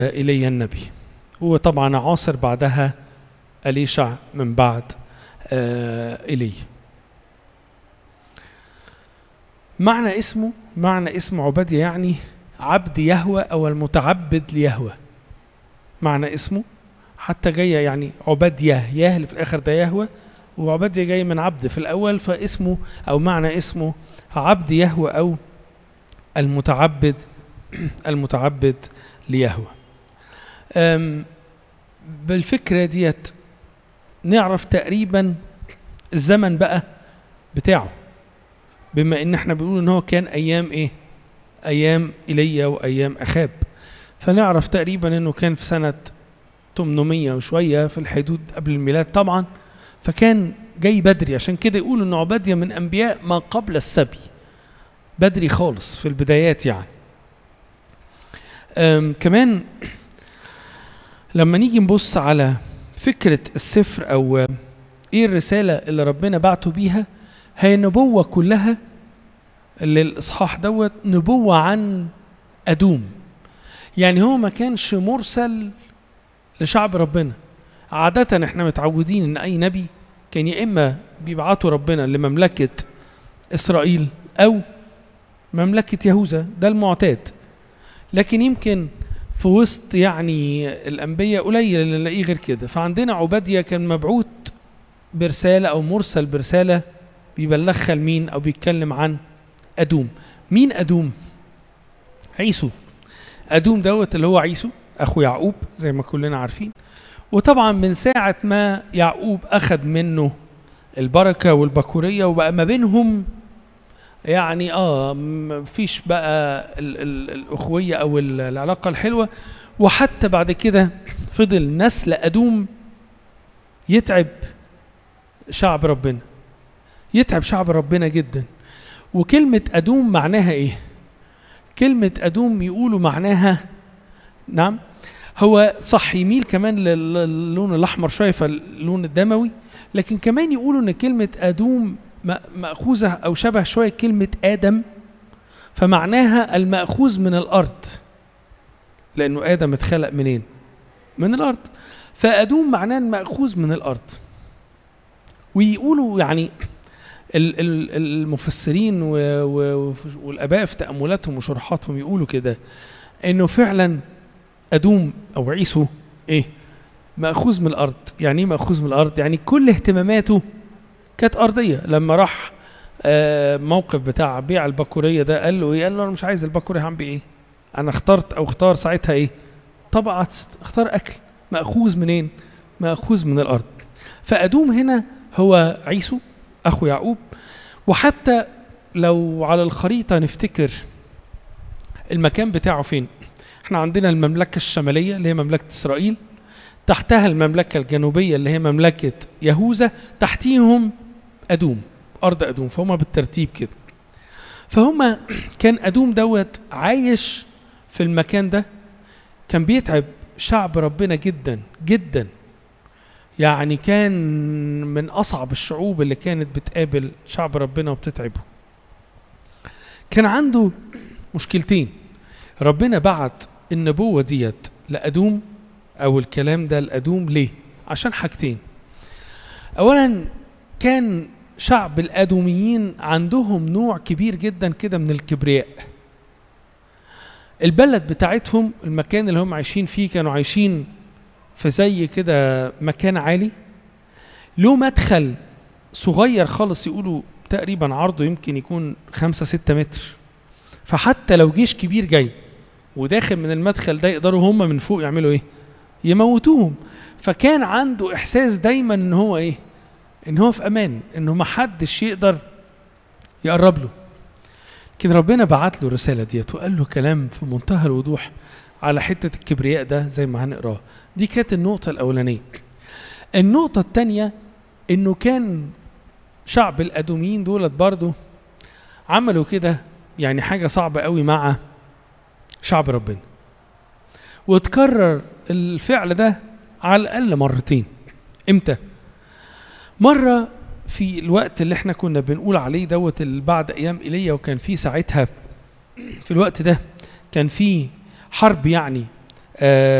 إلي النبي وطبعا عاصر بعدها أليشع من بعد إلي معنى اسمه معنى اسم عبادية يعني عبد يهوى أو المتعبد ليهوى معنى اسمه حتى جاية يعني عبادية ياه اللي في الآخر ده يهوى وعبادية جاي من عبد في الأول فاسمه أو معنى اسمه عبد يهوى أو المتعبد المتعبد ليهوى بالفكرة ديت نعرف تقريبا الزمن بقى بتاعه بما ان احنا بنقول ان هو كان ايام ايه ايام ايليا وايام اخاب فنعرف تقريبا انه كان في سنة 800 وشوية في الحدود قبل الميلاد طبعا فكان جاي بدري عشان كده يقولوا ان عبادية من انبياء ما قبل السبي بدري خالص في البدايات يعني كمان لما نيجي نبص على فكرة السفر أو إيه الرسالة اللي ربنا بعته بيها هي النبوة كلها اللي الإصحاح دوت نبوة عن أدوم يعني هو ما كانش مرسل لشعب ربنا عادة احنا متعودين ان اي نبي كان يا اما بيبعته ربنا لمملكة اسرائيل او مملكة يهوذا ده المعتاد لكن يمكن في وسط يعني الأنبياء قليل اللي نلاقيه غير كده فعندنا عبادية كان مبعوث برسالة أو مرسل برسالة بيبلغها لمين أو بيتكلم عن أدوم مين أدوم؟ عيسو أدوم دوت اللي هو عيسو أخو يعقوب زي ما كلنا عارفين وطبعا من ساعة ما يعقوب أخذ منه البركة والبكورية وبقى ما بينهم يعني اه مفيش بقى ال ال الاخويه او العلاقه الحلوه وحتى بعد كده فضل نسل ادوم يتعب شعب ربنا يتعب شعب ربنا جدا وكلمه ادوم معناها ايه كلمه ادوم يقولوا معناها نعم هو صح يميل كمان للون الاحمر شويه فاللون الدموي لكن كمان يقولوا ان كلمه ادوم مأخوذة أو شبه شوية كلمة آدم فمعناها المأخوذ من الأرض لأنه آدم اتخلق منين؟ من الأرض فأدوم معناه المأخوذ من الأرض ويقولوا يعني المفسرين والآباء في تأملاتهم وشروحاتهم يقولوا كده إنه فعلا أدوم أو عيسو إيه؟ مأخوذ من الأرض يعني إيه مأخوذ من الأرض؟ يعني كل اهتماماته كانت ارضيه لما راح موقف بتاع بيع البكوريه ده قال له ايه قال له انا مش عايز البكوريه هعمل ايه انا اخترت او اختار ساعتها ايه طبعا اختار اكل ماخوذ منين ماخوذ من الارض فادوم هنا هو عيسو اخو يعقوب وحتى لو على الخريطه نفتكر المكان بتاعه فين احنا عندنا المملكه الشماليه اللي هي مملكه اسرائيل تحتها المملكة الجنوبية اللي هي مملكة يهوذا تحتيهم أدوم أرض أدوم فهم بالترتيب كده فهم كان أدوم دوت عايش في المكان ده كان بيتعب شعب ربنا جدا جدا يعني كان من أصعب الشعوب اللي كانت بتقابل شعب ربنا وبتتعبه كان عنده مشكلتين ربنا بعت النبوة ديت لأدوم او الكلام ده الادوم ليه عشان حاجتين اولا كان شعب الادوميين عندهم نوع كبير جدا كده من الكبرياء البلد بتاعتهم المكان اللي هم عايشين فيه كانوا عايشين في زي كده مكان عالي له مدخل صغير خالص يقولوا تقريبا عرضه يمكن يكون خمسة ستة متر فحتى لو جيش كبير جاي وداخل من المدخل ده يقدروا هم من فوق يعملوا ايه يموتوهم فكان عنده احساس دايما ان هو ايه ان هو في امان انه ما حدش يقدر يقرب له لكن ربنا بعت له الرساله ديت وقال له كلام في منتهى الوضوح على حته الكبرياء ده زي ما هنقراه دي كانت النقطه الاولانيه النقطه الثانيه انه كان شعب الادوميين دولت برضه عملوا كده يعني حاجه صعبه قوي مع شعب ربنا وتكرر الفعل ده على الأقل مرتين إمتى؟ مرة في الوقت اللي احنا كنا بنقول عليه دوت اللي بعد أيام إيليا وكان في ساعتها في الوقت ده كان في حرب يعني آه